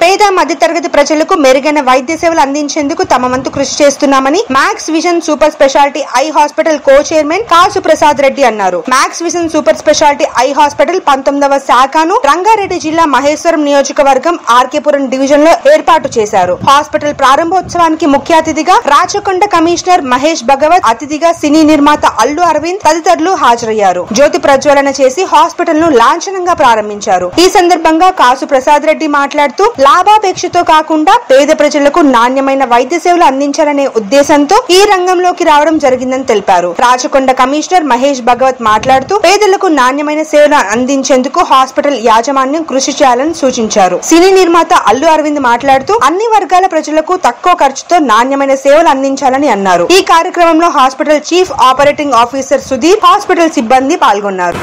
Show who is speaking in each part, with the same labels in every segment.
Speaker 1: పేద మధ్యతరగతి ప్రజలకు మెరుగైన వైద్య సేవలు అందించేందుకు తమ వంతు కృషి చేస్తున్నామని Max Vision super speciality eye hospital co chairman Kasu Prasad Reddy అన్నారు Max Vision super speciality eye hospital పంతొమ్మిదవ శాఖను రంగారెడ్డి జిల్లా మహేశ్వరం నియోజకవర్గం ఆర్కేపురం డివిజన్ లో ఏర్పాటు చేశారు హాస్పిటల్ ప్రారంభోత్సవానికి ముఖ్య అతిథిగా రాచకొండ కమిషనర్ మహేష్ భగవత్ అతిథిగా సినీ నిర్మాత అల్లు అరవింద్ తదితరులు హాజరయ్యారు జ్యోతి ప్రజ్వలన చేసి హాస్పిటల్ ను లాంఛనంగా ప్రారంభించారు ఈ సందర్భంగా కాసు ప్రసాద్ రెడ్డి మాట్లాడుతూ లాభాపేక్షతో కాకుండా పేద ప్రజలకు నాణ్యమైన వైద్య సేవలు అందించాలనే ఉద్దేశంతో ఈ రంగంలోకి రావడం జరిగిందని తెలిపారు రాచకొండ కమిషనర్ మహేష్ భగవత్ మాట్లాడుతూ పేదలకు నాణ్యమైన సేవలు అందించేందుకు హాస్పిటల్ యాజమాన్యం కృషి చేయాలని సూచించారు సినీ నిర్మాత అల్లు అరవింద్ మాట్లాడుతూ అన్ని వర్గాల ప్రజలకు తక్కువ ఖర్చుతో నాణ్యమైన సేవలు అందించాలని అన్నారు ఈ కార్యక్రమంలో hospital chief operating officer Sudheer hospital సిబ్బంది పాల్గొన్నారు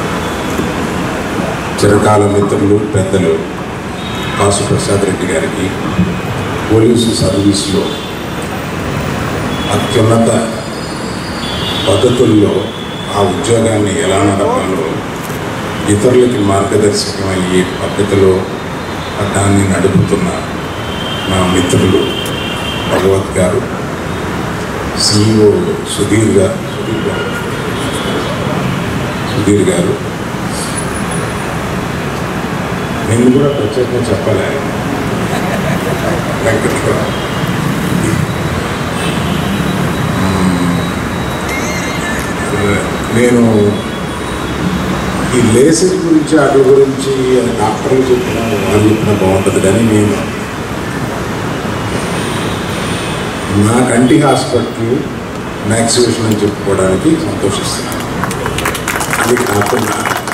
Speaker 2: చిరకాల మిత్రులు పెద్దలు కాసు ప్రసాద్ రెడ్డి గారికి పోలీసు సర్వీస్లో అత్యున్నత పద్ధతుల్లో ఆ ఉద్యోగాన్ని ఎలా నడపాలో ఇతరులకి మార్గదర్శకమయ్యే పద్ధతిలో దాన్ని నడుపుతున్న నా మిత్రులు భగవత్ గారు సిఇఓ సుధీర్ గారు సుధీర్ గారు సుధీర్ గారు నేను కూడా ప్రత్యేకంగా చెప్పలే వెంకట్రావు నేను ఈ లేసిక్ గురించి అటు గురించి డాక్టర్లు చెప్పిన వాళ్ళు చెప్పిన బాగుంటుంది కానీ నేను నా కంటి హాస్పిటల్ మ్యాక్సివేషన్ అని చెప్పుకోవడానికి సంతోషిస్తున్నాను అది కాకుండా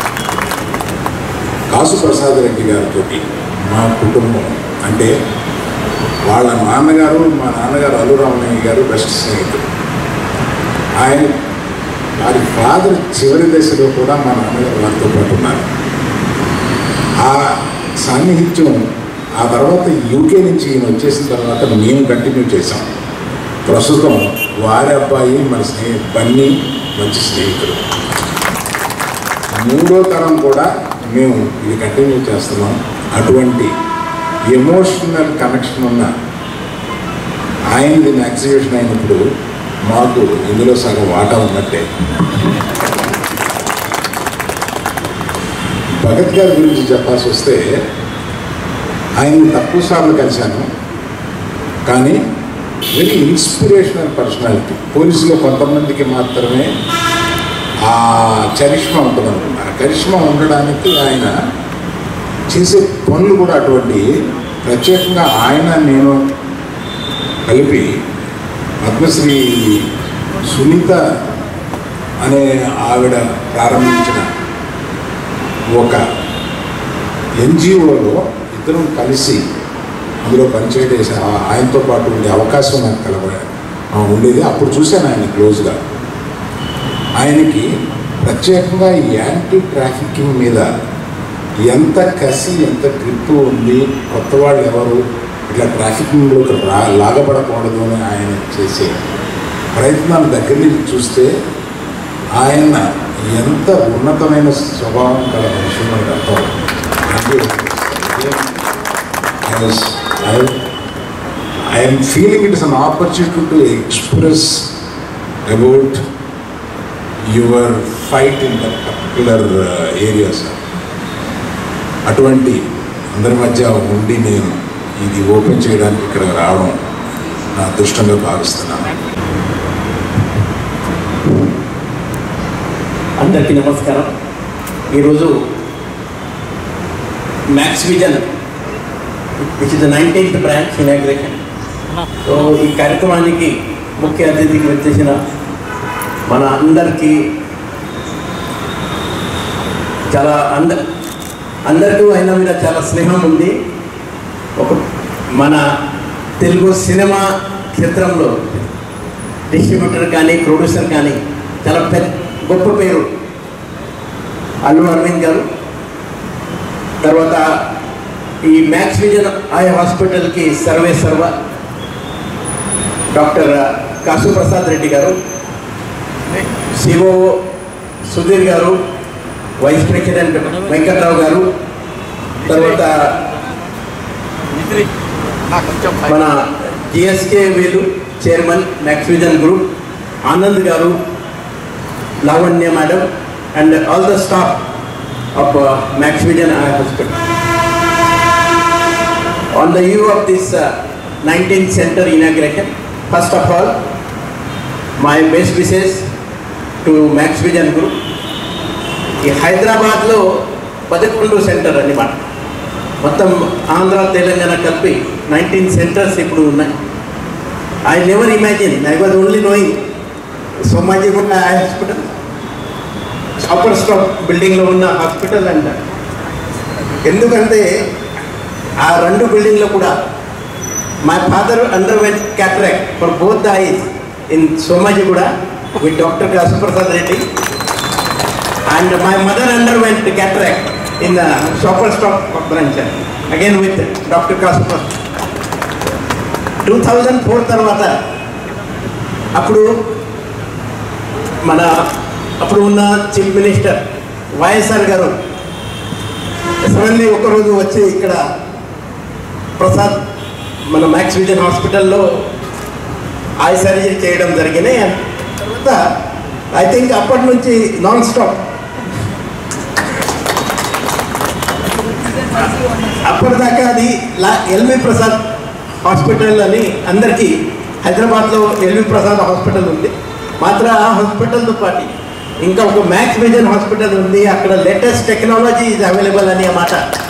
Speaker 2: కాసు ప్రసాద్ రెడ్డి గారితో మా కుటుంబం అంటే వాళ్ళ నాన్నగారు మా నాన్నగారు అల్లురామయ్య గారు బెస్ట్ స్నేహితులు ఆయన వారి ఫాదర్ చివరి దశలో కూడా మా నాన్నగారు వారితో పాటు ఉన్నారు ఆ సాన్నిహిత్యం ఆ తర్వాత యూకే నుంచి ఈయన వచ్చేసిన తర్వాత మేము కంటిన్యూ చేసాం ప్రస్తుతం వారి అబ్బాయి మన స్నేహి బన్నీ మంచి స్నేహితులు మూడో తరం కూడా మేము ఇది కంటిన్యూ చేస్తున్నాం అటువంటి ఎమోషనల్ కనెక్షన్ ఉన్న ఆయనది మ్యాక్సివేషన్ అయినప్పుడు మాకు ఇందులో సగం వాటా ఉన్నట్టే భగత్ గారి గురించి చెప్పాల్సి వస్తే ఆయన్ని తక్కువ సార్లు కలిశాను కానీ వెరీ ఇన్స్పిరేషనల్ పర్సనాలిటీ పోలీసులో కొంతమందికి మాత్రమే ఆ చరిష్మా ఉంటుంది అనుకుంటా ఆ కరిష్మా ఉండడానికి ఆయన చేసే పనులు కూడా అటువంటి ప్రత్యేకంగా ఆయన నేను కలిపి పద్మశ్రీ సునీత అనే ఆవిడ ప్రారంభించిన ఒక ఎన్జిఓలో ఇద్దరం కలిసి అందులో పనిచేయడం చేసే- ఆ- ఆయనతో పాటు ఉండే అవకాశం నాకు కలగ ఆ, ఉండేది అప్పుడు చూశాను ఆయన క్లోజ్గా ఆయనకి ప్రత్యేకంగా ఈ యాంటీ ట్రాఫికింగ్ మీద ఎంత కసి ఎంత గ్రిప్ ఉంది కొత్త వాళ్ళు ఎవరు ఇట్లా ట్రాఫికింగ్లోకి రా లాగబడకూడదు అని ఆయన చేసే ప్రయత్నాలు దగ్గర నుంచి చూస్తే ఆయన ఎంత ఉన్నతమైన స్వభావం గల మనిషి మనకు అర్థం I'm feeling it is an opportunity to express about your fight in that particular area sir అటువంటి అందరి మధ్య ఉండి నేను ఇది ఓపెన్ చేయడానికి ఇక్కడ రావడం నా అదృష్టంగా భావిస్తున్నాను
Speaker 3: అందరికీ నమస్కారం ఈరోజు Max Vision which is the nineteenth branch inauguration so ఈ కార్యక్రమానికి ముఖ్య అతిథికి వచ్చేసిన మన అందరికీ చాలా అంద అందరికీ ఆయన మీద చాలా స్నేహం ఉంది ఒక మన తెలుగు సినిమా క్షేత్రంలో డిస్ట్రిబ్యూటర్ కానీ ప్రొడ్యూసర్ కానీ చాలా పెద్ద గొప్ప పేరు అల్లు అరవింద్ గారు తర్వాత ఈ మ్యాక్స్ విజన్ ఐ హాస్పిటల్కి సర్వే సర్వ డాక్టర్ కాసు ప్రసాద్ రెడ్డి గారు సిఓ సుధీర్ గారు వైస్ ప్రెసిడెంట్ వెంకట్రావు గారు తర్వాత మన జిఎస్కే వీలు chairman Max Vision group Anand గారు Lavanya madam and all the staff of Max Vision hospital on the eve of this uh, 19th center inauguration, first of all, my best wishes to Max Vision Group. ఈ హైదరాబాద్లో పదకొండు centre అన్నమాట మొత్తం ఆంధ్ర తెలంగాణ కలిపి nineteen centres ఇప్పుడు ఉన్నాయి I never imagine I was only knowing Somajiguda hospital upper stop బిల్డింగ్లో ఉన్న హాస్పిటల్ అంట ఎందుకంటే ఆ రెండు బిల్డింగ్లో కూడా my father underwent cataract for both the eyes in Somajiguda with doctor Kasuprasad Reddy and my mother underwent cataract in the shopper stop branch again with doctor Kasuprasad two thousand four తర్వాత అప్పుడు మన అప్పుడు ఉన్న చీఫ్ మినిస్టర్ వైఎస్ఆర్ గారు suddenly ఒకరోజు వచ్చి ఇక్కడ ప్రసాద్ మన మ్యాక్స్ విజన్ హాస్పిటల్లో ఐ సర్జరీ చేయడం జరిగినాయి And తర్వాత ఐ థింక్ అప్పటి నుంచి నాన్ స్టాప్ అప్పటిదాకా అది లా ఎల్వి ప్రసాద్ హాస్పిటల్ అని అందరికీ హైదరాబాద్లో ఎల్వి ప్రసాద్ హాస్పిటల్ ఉంది మాత్రం ఆ హాస్పిటల్తో పాటు ఇంకా ఒక మ్యాక్స్ విజన్ హాస్పిటల్ ఉంది అక్కడ లేటెస్ట్ టెక్నాలజీ ఈజ్ అవైలబుల్ అనే మాట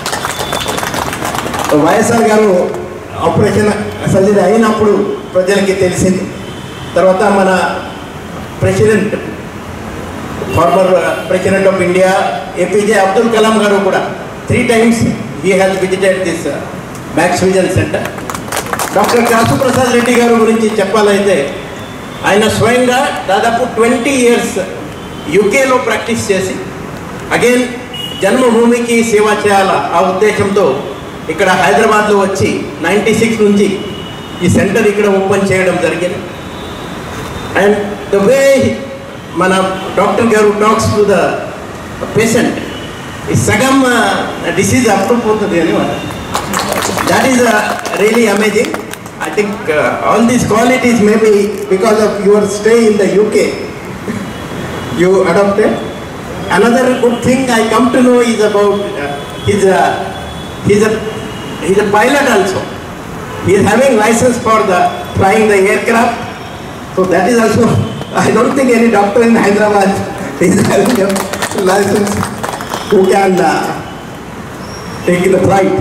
Speaker 3: వైఎస్ఆర్ గారు ఆపరేషన్ సర్జరీ అయినప్పుడు ప్రజలకి తెలిసింది తర్వాత మన president former president of India APJ Abdul Kalam గారు కూడా three times he has visited this Max Vision centre doctor Kasu Prasad Reddy గారు గురించి చెప్పాలైతే ఆయన స్వయంగా దాదాపు ట్వంటీ ఇయర్స్ యూకేలో ప్రాక్టీస్ చేసి అగైన్ జన్మభూమికి సేవ చేయాల ఆ ఉద్దేశంతో ఇక్కడ హైదరాబాద్లో వచ్చి నైంటీ సిక్స్ నుంచి ఈ సెంటర్ ఇక్కడ ఓపెన్ చేయడం జరిగింది అండ్ ద వే మన డాక్టర్ గారు టాక్స్ టు ద పేషెంట్ ఈ సగం డిసీజ్ అప్పుడుపోతుంది అని that is really amazing I think all these qualities maybe because of your stay in the UK you adopted. Another good thing I come to know is about uh, he's a he's a he's a pilot also. He is having license for the flying the aircraft. So that is also I don't think any doctor in Hyderabad is having a license who can uh, take the flight.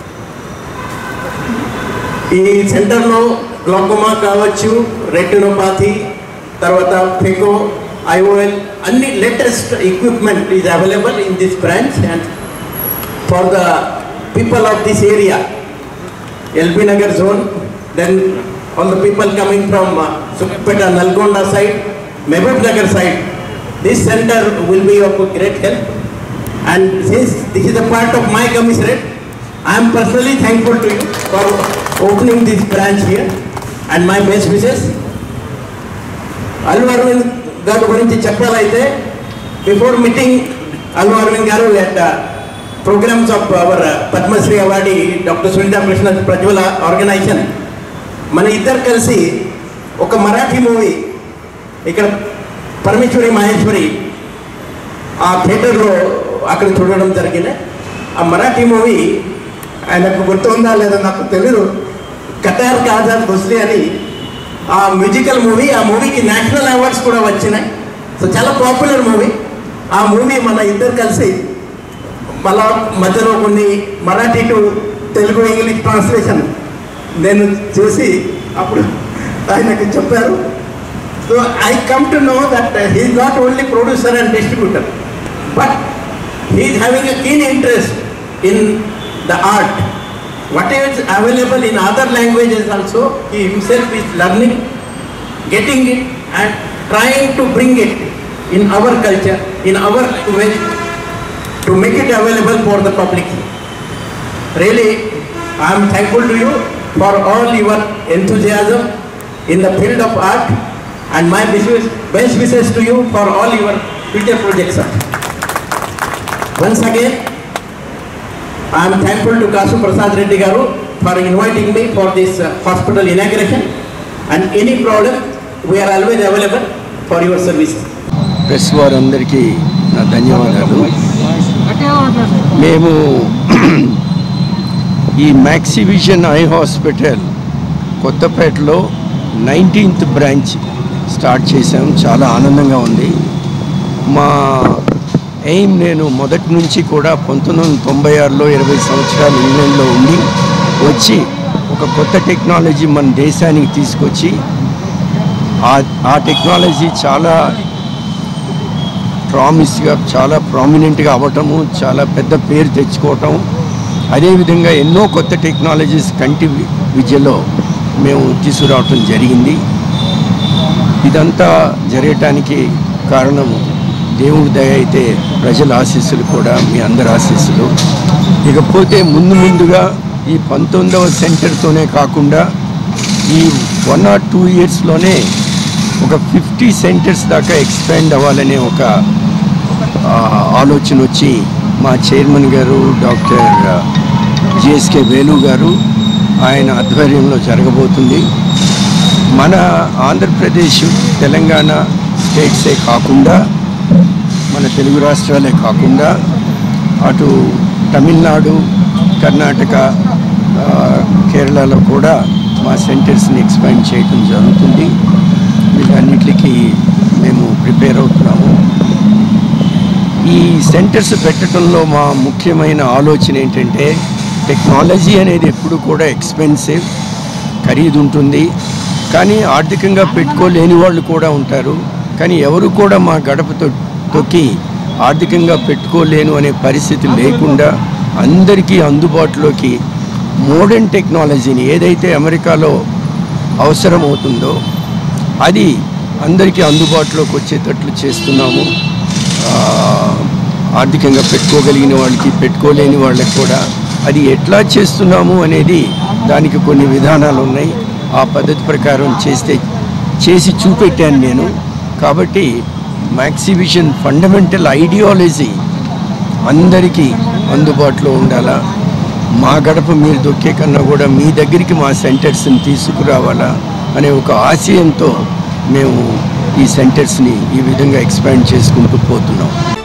Speaker 3: ఈ సెంటర్లో glaucoma కావచ్చు retinopathy తర్వాత phaco IOL అన్ని latest equipment is available in this branch and for the people of this area LB Nagar zone then all the people coming from Sukhapeta Nalgonda side Mahbubnagar side this centre will be of great help and since this is the part of my commissionerate I'm personally thankful to you for opening this branch here and my best wishes Allu Aravind గారి గురించి చెప్పాలైతే before meeting Allu Aravind garu at programmes of our Padmashri awardee doctor Sunita Krishna Prajwala organisation మన ఇద్దరు కలిసి ఒక Marathi movie ఇక్కడ పరమేశ్వరి మహేశ్వరి ఆ థియేటర్లో అక్కడ చూడడం జరిగింది ఆ మరాఠీ మూవీ ఆయనకు గుర్తుందా లేదా నాకు తెలియదు కటార్ కాజాద్ భోస్లే అని ఆ మ్యూజికల్ మూవీ ఆ మూవీకి నేషనల్ అవార్డ్స్ కూడా వచ్చినాయి సో చాలా పాపులర్ మూవీ ఆ మూవీ మన ఇద్దరు కలిసి మళ్ళా మధ్యలో కొన్ని Marathi to Telugu English translation నేను చూసి అప్పుడు ఆయనకి చెప్పారు so I come to know that he's not only producer and distributor but he's having a keen interest in the art what is available in other languages also, he himself is learning, getting it and trying to bring it in our culture, in our language, to make it available for the public. Really, I am thankful to you for all your enthusiasm in the field of art and my wishes, best wishes to you for all your future projects. sir. Once again, I am thankful to Kasu Prasad Reddy Garu for inviting me for this uh, hospital inauguration. And any problem, we are always available for your service.
Speaker 4: Press వారందరికీ నా ధన్యవాదాలు మేము ఈ Maxivision eye hospital కొత్తపేటలో nineteenth branch start చేశాం చాలా ఆనందంగా ఉంది మా ఎయిమ్ నేను మొదటి నుంచి కూడా పంతొమ్మిది వందల తొంభై ఆరులో ఇరవై సంవత్సరాలు ఇంగ్లాండ్లో ఉండి వచ్చి ఒక కొత్త టెక్నాలజీ మన దేశానికి తీసుకొచ్చి ఆ ఆ టెక్నాలజీ చాలా ప్రామిస్గా చాలా ప్రామినెంట్గా అవ్వటము చాలా పెద్ద పేరు తెచ్చుకోవటం అదేవిధంగా ఎన్నో కొత్త టెక్నాలజీస్ కంటి వి- విద్యలో మేము తీసుకురావటం జరిగింది ఇదంతా జరగటానికి కారణం దేవుడి దయ అయితే ప్రజల ఆశీస్సులు కూడా మీ అందరి ఆశీస్సులు ఇకపోతే ముందు ముందుగా ఈ పంతొమ్మిదవ సెంటర్తోనే కాకుండా ఈ వన్ ఆర్ టూ ఇయర్స్లోనే ఒక ఫిఫ్టీ సెంటర్స్ దాకా ఎక్స్పాండ్ అవ్వాలనే ఒక ఆ, ఆలోచన వచ్చి మా చైర్మన్ గారు డాక్టర్ జిఎస్కే వేలు గారు ఆయన ఆధ్వర్యంలో జరగబోతుంది మన ఆంధ్రప్రదేశ్ తెలంగాణ స్టేట్సే కాకుండా మన తెలుగు రాష్ట్రాలే కాకుండా అటు తమిళనాడు కర్ణాటక ఆ, కేరళలో కూడా మా సెంటర్స్ని ఎక్స్పాండ్ చేయడం జరుగుతుంది వీటన్నిటికీ మేము ప్రిపేర్ అవుతున్నాము ఈ సెంటర్స్ పెట్టడంలో మా ముఖ్యమైన ఆలోచన ఏంటంటే టెక్నాలజీ అనేది ఎప్పుడు కూడా ఎక్స్పెన్సివ్ ఖరీదు ఉంటుంది కానీ ఆర్థికంగా పెట్టుకోలేని వాళ్ళు కూడా ఉంటారు కానీ ఎవరు కూడా మా గడప తొ- తొక్కి ఆర్థికంగా పెట్టుకోలేను అనే పరిస్థితి లేకుండా అందరికీ అందుబాటులోకి మోడర్న్ టెక్నాలజీని ఏదైతే అమెరికాలో అవసరమవుతుందో అది అందరికీ అందుబాటులోకి వచ్చేటట్లు చేస్తున్నాము ఆ, ఆర్థికంగా పెట్టుకోగలిగిన వాళ్ళకి పెట్టుకోలేని వాళ్ళకి కూడా అది ఎట్లా చేస్తున్నాము అనేది దానికి కొన్ని విధానాలు ఉన్నాయి ఆ పద్ధతి ప్రకారం చేస్తే చేసి చూపెట్టాను నేను కాబట్టి మ్యాక్సిబిషన్ ఫండమెంటల్ ఐడియాలజీ అందరికీ అందుబాటులో ఉండాలా మా గడప మీరు దొక్కే కన్నా కూడా మీ దగ్గరికి మా సెంటర్స్ని తీసుకురావాలా అనే ఒక ఆశయంతో మేము ఈ సెంటర్స్ని ఈ విధంగా ఎక్స్పాండ్ చేసుకుంటూ పోతున్నాం